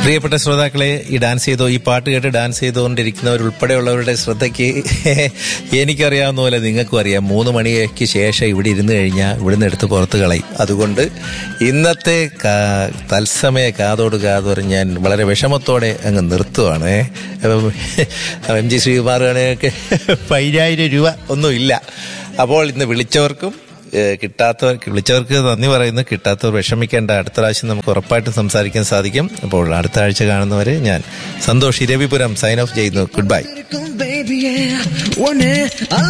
പ്രിയപ്പെട്ട ശ്രോതാക്കളെ ഈ ഡാൻസ് ചെയ്തോ ഈ പാട്ട് കേട്ട് ഡാൻസ് ചെയ്തുകൊണ്ടിരിക്കുന്നവരുൾപ്പെടെയുള്ളവരുടെ ശ്രദ്ധയ്ക്ക് എനിക്കറിയാവുന്ന പോലെ നിങ്ങൾക്കും അറിയാം മൂന്ന് മണിക്ക് ശേഷം ഇവിടെ ഇരുന്ന് കഴിഞ്ഞാൽ ഇവിടുന്ന് എടുത്ത് പുറത്ത് കളയും അതുകൊണ്ട് ഇന്നത്തെ കാ- തത്സമയ കാതോട് കാതോറ് ഞാൻ വളരെ വിഷമത്തോടെ അങ്ങ് നിർത്തുവാണ് എം ജി ശ്രീകുമാറാണെങ്കിൽ പതിനായിരം രൂപ ഒന്നുമില്ല അപ്പോൾ ഇന്ന് വിളിച്ചവർക്കും ഏഹ് കിട്ടാത്തവർക്ക് വിളിച്ചവർക്ക് നന്ദി പറയുന്നു കിട്ടാത്തവർ വിഷമിക്കേണ്ട അടുത്ത പ്രാവശ്യം നമുക്ക് ഉറപ്പായിട്ടും സംസാരിക്കാൻ സാധിക്കും അപ്പോൾ അടുത്ത ആഴ്ച കാണുന്നവരെ ഞാൻ സന്തോഷ് ഇരവിപുരം സൈൻ ഓഫ് ചെയ്യുന്നു ഗുഡ് ബൈ இருக்கும் baby yeah. ஒன்னு